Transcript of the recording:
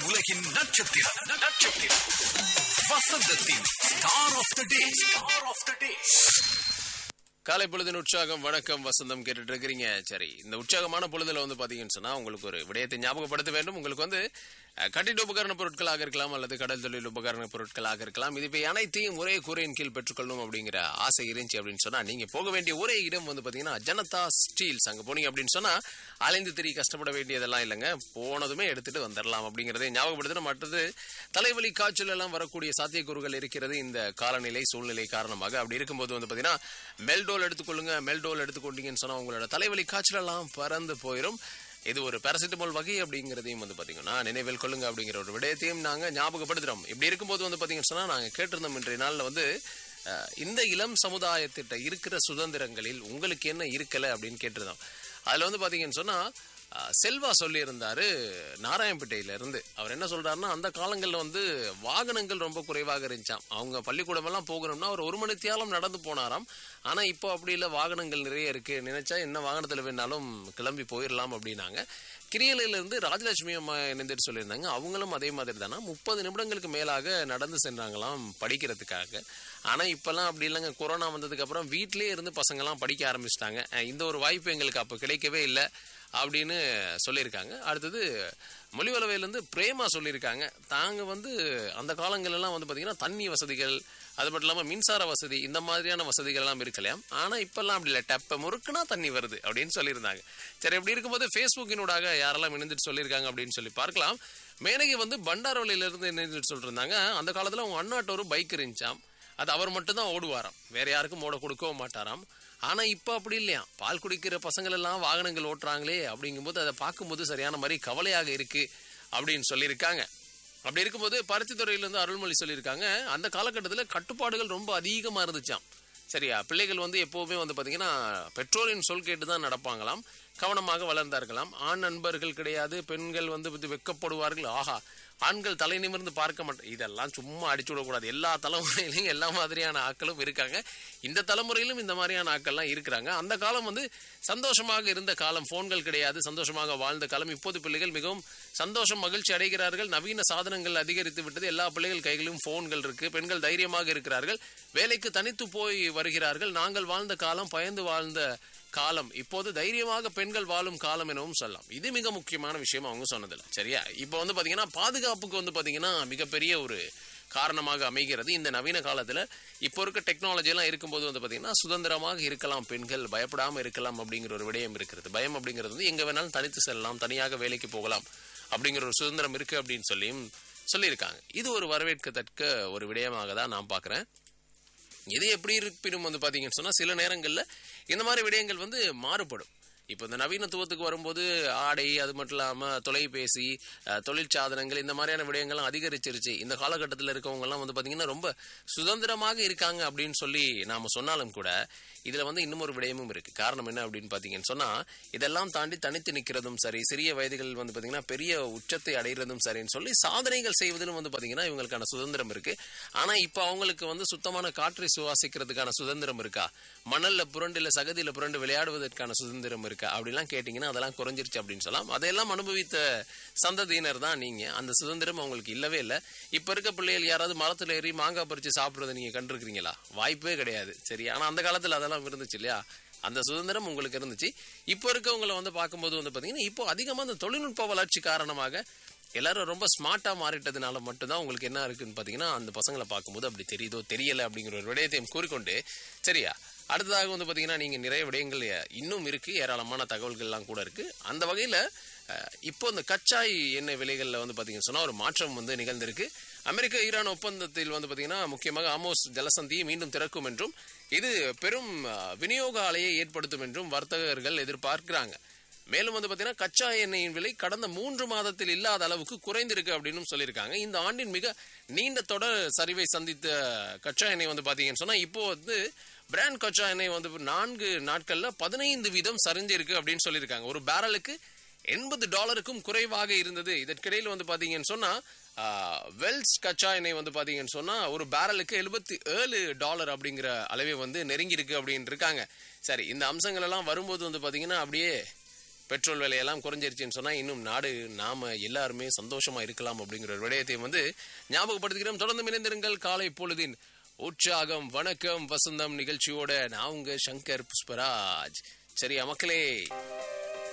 உலகின் நட்சத்திரம் நட்சத்திரம் வசந்தத்தின் star of the day star of the day காலை பொழுதின் உற்சாகம் வணக்கம் வசந்தம் கேட்டுட்டு இருக்கிறீங்க சரி இந்த உற்சாகமான பொழுதுல வந்து பாத்தீங்கன்னு சொன்னா உங்களுக்கு ஒரு விடயத்தை ஞாபகப்படுத்த வேண்டும் உங்களுக்கு வந்து அஹ், கட்டிட உபகரண பொருட்களாக இருக்கலாம் அல்லது கடல் தொழில் உபகரண பொருட்களாக இருக்கலாம் இது இவை அனைத்தையும் ஒரே கூரையின் கீழ் பெற்றுக்கொள்ளணும் அப்படிங்கிற ஆசை இருந்துச்சு அப்படின்னு சொன்னா நீங்க போக வேண்டிய ஒரே இடம் வந்து பாத்தீங்கன்னா ஜனதா ஸ்டீல்ஸ் அங்க போனீங்க அப்படின்னு சொன்னா அலைந்து திரி கஷ்டப்பட வேண்டியதெல்லாம் இல்லைங்க போனதுமே எடுத்துட்டு வந்துடலாம் அப்படிங்கறதை ஞாபகப்படுத்தணும் மற்றது தலைவலி காய்ச்சல் எல்லாம் வரக்கூடிய சாத்தியக்கூறுகள் இருக்கிறது இந்த காலநிலை சூழ்நிலை காரணமாக அப்படி இருக்கும்போது வந்து பாத்தீங்கன்னா மெல்டோல் எடுத்துக்கொள்ளுங்க மெல்டோல் எடுத்துக்கொண்டீங்கன்னு சொன்னா உங்களோட தலைவலி காய்ச்சல் எல்லாம் பறந்து போயிடும் இது ஒரு பாராசிட்டமால் வகை அப்படிங்கிறதையும் வந்து பாத்தீங்கன்னா நினைவில் கொள்ளுங்க அப்படிங்கிற ஒரு விடயத்தையும் நாங்க ஞாபகப்படுத்துறோம் இப்படி இருக்கும்போது வந்து பாத்தீங்கன்னு சொன்னா நாங்க கேட்டிருந்தோம் இன்றைய நாள்ல வந்து அஹ், இந்த இளம் சமுதாயத்திட்ட இருக்கிற சுதந்திரங்களில் உங்களுக்கு என்ன இருக்கல அப்படின்னு கேட்டிருந்தோம் அதுல வந்து பாத்தீங்கன்னு சொன்னா அஹ், செல்வா சொல்லியிருந்தாரு நாராயணப்பேட்டையில இருந்து அவர் என்ன சொல்றாருன்னா அந்த காலங்கள்ல வந்து வாகனங்கள் ரொம்ப குறைவாக இருந்துச்சாம் அவங்க பள்ளிக்கூடம் எல்லாம் போகணும்னா ஒரு ஒரு மணி தியாலம் நடந்து போனாராம் ஆனா இப்போ அப்படி இல்ல வாகனங்கள் நிறைய இருக்கு நினைச்சா என்ன வாகனத்துல வேணாலும் கிளம்பி போயிடலாம் அப்படின்னாங்க கிரியலையில இருந்து ராஜலட்சுமி அம்மா இணைந்துட்டு சொல்லியிருந்தாங்க அவங்களும் அதே மாதிரி தானா முப்பது நிமிடங்களுக்கு மேலாக நடந்து சென்றாங்களாம் படிக்கிறதுக்காக ஆனா இப்பெல்லாம் அப்படி இல்லைங்க கொரோனா வந்ததுக்கு அப்புறம் வீட்டிலேயே இருந்து பசங்கெல்லாம் படிக்க ஆரம்பிச்சிட்டாங்க இந்த ஒரு வாய்ப்பு எங்களுக்கு அப்போ கிடைக்கவே இல்லை அப்படின்னு சொல்லியிருக்காங்க அடுத்தது மொழிவளவையிலேருந்து பிரேமா சொல்லியிருக்காங்க தாங்க வந்து அந்த காலங்கள்லாம் வந்து பார்த்தீங்கன்னா தண்ணி வசதிகள் அது மட்டும் இல்லாமல் மின்சார வசதி இந்த மாதிரியான வசதிகள் எல்லாம் இருக்கலையாம் ஆனால் இப்பெல்லாம் அப்படி இல்லை டெப்பை முறுக்குனா தண்ணி வருது அப்படின்னு சொல்லியிருந்தாங்க சரி இப்படி இருக்கும்போது ஃபேஸ்புக்கினூடாக யாரெல்லாம் இணைந்துட்டு சொல்லியிருக்காங்க அப்படின்னு சொல்லி பார்க்கலாம் மேனகி வந்து பண்டாரவளியிலிருந்து இணைந்துட்டு சொல்லியிருந்தாங்க அந்த காலத்தில் அவங்க அண்ணாட்ட ஒரு பைக் இருந்துச்சாம் அது அவர் மட்டும்தான் ஓடுவாராம் வேற யாருக்கும் ஓட கொடுக்கவும் மாட்டாராம் ஆனா இப்ப அப்படி இல்லையா பால் குடிக்கிற பசங்கள் எல்லாம் வாகனங்கள் ஓட்டுறாங்களே அப்படிங்கும்போது அதை பார்க்கும்போது சரியான மாதிரி கவலையாக இருக்கு அப்படின்னு சொல்லியிருக்காங்க அப்படி இருக்கும்போது பருத்தித்துறையில இருந்து அருள்மொழி சொல்லியிருக்காங்க அந்த காலகட்டத்தில் கட்டுப்பாடுகள் ரொம்ப அதிகமா இருந்துச்சாம் சரியா பிள்ளைகள் வந்து எப்பவுமே வந்து பாத்தீங்கன்னா பெற்றோரின் சொல் கேட்டு தான் நடப்பாங்களாம் கவனமாக வளர்ந்தார்களாம் ஆண் நண்பர்கள் கிடையாது பெண்கள் வந்து இது வெட்கப்படுவார்கள் ஆஹா ஆண்கள் தலை நிமிர்ந்து பார்க்க மாட்டேன் இதெல்லாம் சும்மா அடிச்சு விடக்கூடாது எல்லா தலைமுறையிலும் எல்லா மாதிரியான ஆட்களும் இருக்காங்க இந்த தலைமுறையிலும் இந்த மாதிரியான ஆட்கள்லாம் இருக்கிறாங்க அந்த காலம் வந்து சந்தோஷமாக இருந்த காலம் போன்கள் கிடையாது சந்தோஷமாக வாழ்ந்த காலம் இப்போது பிள்ளைகள் மிகவும் சந்தோஷம் மகிழ்ச்சி அடைகிறார்கள் நவீன சாதனங்கள் அதிகரித்து விட்டது எல்லா பிள்ளைகள் கைகளிலும் போன்கள் இருக்கு பெண்கள் தைரியமாக இருக்கிறார்கள் வேலைக்கு தனித்து போய் வருகிறார்கள் நாங்கள் வாழ்ந்த காலம் பயந்து வாழ்ந்த காலம் இப்போது தைரியமாக பெண்கள் வாழும் காலம் எனவும் சொல்லலாம் இது மிக முக்கியமான விஷயம் அவங்க சொன்னதில்ல சரியா இப்போ வந்து பாத்தீங்கன்னா பாதுகாப்புக்கு வந்து பாத்தீங்கன்னா மிகப்பெரிய ஒரு காரணமாக அமைகிறது இந்த நவீன காலத்துல இப்போ இருக்க டெக்னாலஜி எல்லாம் இருக்கும்போது வந்து பாத்தீங்கன்னா சுதந்திரமாக இருக்கலாம் பெண்கள் பயப்படாம இருக்கலாம் அப்படிங்கிற ஒரு விடயம் இருக்கிறது பயம் அப்படிங்கிறது வந்து எங்க வேணாலும் தனித்து செல்லலாம் தனியாக வேலைக்கு போகலாம் அப்படிங்கிற ஒரு சுதந்திரம் இருக்கு அப்படின்னு சொல்லியும் சொல்லியிருக்காங்க இது ஒரு வரவேற்கத்தக்க ஒரு விடயமாக தான் நான் பார்க்கிறேன் இது எப்படி இருப்பினும் வந்து பாத்தீங்கன்னு சொன்னா சில நேரங்கள்ல இந்த மாதிரி விடயங்கள் வந்து மாறுபடும் இப்போ இந்த நவீனத்துவத்துக்கு வரும்போது ஆடை அது மட்டும் இல்லாமல் தொலைபேசி அஹ், தொழிற்சாதனங்கள் இந்த மாதிரியான விடயங்கள்லாம் அதிகரிச்சிருச்சு இந்த காலகட்டத்தில் இருக்கவங்கலாம் வந்து பார்த்தீங்கன்னா ரொம்ப சுதந்திரமாக இருக்காங்க அப்படின்னு சொல்லி நாம் சொன்னாலும் கூட இதில் வந்து இன்னும் ஒரு விடயமும் இருக்குது காரணம் என்ன அப்படின்னு பார்த்தீங்கன்னு சொன்னால் இதெல்லாம் தாண்டி தனித்து நிற்கிறதும் சரி சிறிய வயதுகள் வந்து பார்த்தீங்கன்னா பெரிய உச்சத்தை அடைகிறதும் சரின்னு சொல்லி சாதனைகள் செய்வதிலும் வந்து பார்த்தீங்கன்னா இவங்களுக்கான சுதந்திரம் இருக்கு ஆனால் இப்போ அவங்களுக்கு வந்து சுத்தமான காற்றை சுவாசிக்கிறதுக்கான சுதந்திரம் இருக்கா மணல்ல புரண்டு இல்லை சகதியில் புரண்டு விளையாடுவதற்கான சுதந்திரம் இருக்கா அப்படிலாம் கேட்டிங்கன்னா அதெல்லாம் குறைஞ்சிருச்சு அப்படின்னு சொல்லலாம் அதையெல்லாம் அனுபவித்த சந்ததியினர் தான் நீங்க அந்த சுதந்திரம் அவங்களுக்கு இல்லவே இல்லை இப்போ இருக்க பிள்ளைகள் யாராவது மரத்துல ஏறி மாங்காய் பறிச்சு சாப்பிட்றதை நீங்க கண்டிருக்கிறீங்களா வாய்ப்பே கிடையாது சரி ஆனா அந்த காலத்துல அதெல்லாம் இருந்துச்சு இல்லையா அந்த சுதந்திரம் உங்களுக்கு இருந்துச்சு இப்போ இருக்கவங்களை வந்து பார்க்கும்போது வந்து பாத்தீங்கன்னா இப்போ அதிகமா அந்த தொழில்நுட்ப வளர்ச்சி காரணமாக எல்லாரும் ரொம்ப ஸ்மார்ட்டா மாறிட்டதுனால மட்டும்தான் உங்களுக்கு என்ன இருக்குன்னு பாத்தீங்கன்னா அந்த பசங்களை பார்க்கும்போது அப்படி தெரியுதோ தெரியல அப்படிங்கிற ஒரு விடயத்தையும் கூறிக்கொண்டு சரியா அடுத்ததாக வந்து பாத்தீங்கன்னா நீங்க நிறைய விடயங்கள் இன்னும் இருக்கு ஏராளமான தகவல்கள்லாம் கூட இருக்கு அந்த வகையில அஹ், இப்போ இந்த கச்சாய் எண்ணெய் விலைகள்ல வந்து பாத்தீங்கன்னு சொன்னா ஒரு மாற்றம் வந்து நிகழ்ந்திருக்கு அமெரிக்க ஈரான் ஒப்பந்தத்தில் வந்து பாத்தீங்கன்னா முக்கியமாக ஆமோஸ் ஜலசந்தியை மீண்டும் திறக்கும் என்றும் இது பெரும் அஹ், விநியோக அலையை ஏற்படுத்தும் என்றும் வர்த்தகர்கள் எதிர்பார்க்கிறாங்க மேலும் வந்து பாத்தீங்கன்னா கச்சா எண்ணெயின் விலை கடந்த மூன்று மாதத்தில் இல்லாத அளவுக்கு குறைந்திருக்கு அப்படின்னு சொல்லியிருக்காங்க இந்த ஆண்டின் மிக நீண்ட தொடர் சரிவை சந்தித்த கச்சா எண்ணெய் வந்து பாத்தீங்கன்னு சொன்னா இப்போ வந்து பிராண்ட் கச்சா எண்ணெய் வந்து நான்கு நாட்கள்ல பதினைந்து வீதம் சரிஞ்சிருக்கு அப்படின்னு சொல்லியிருக்காங்க ஒரு பேரலுக்கு எண்பது டாலருக்கும் குறைவாக இருந்தது இதற்கிடையில் வந்து பாத்தீங்கன்னு சொன்னா ஆஹ், வெல்ஸ் கச்சா எண்ணெய் வந்து பாத்தீங்கன்னு சொன்னா ஒரு பேரலுக்கு எழுபத்தி ஏழு டாலர் அப்படிங்கிற அளவை வந்து நெருங்கி இருக்கு அப்படின்னு இருக்காங்க சரி இந்த அம்சங்கள் எல்லாம் வரும்போது வந்து பாத்தீங்கன்னா அப்படியே பெட்ரோல் விலையெல்லாம் குறைஞ்சிருச்சுன்னு சொன்னா இன்னும் நாடு நாம எல்லாருமே சந்தோஷமா இருக்கலாம் அப்படிங்கிற ஒரு விடயத்தையும் வந்து ஞாபகப்படுத்துகிறோம் தொடர்ந்து இணைந்திருங்கள் காலை பொழுதின் உற்சாகம் வணக்கம் வசந்தம் நிகழ்ச்சியோட நான் உங்க சங்கர் புஷ்பராஜ் சரியா மக்களே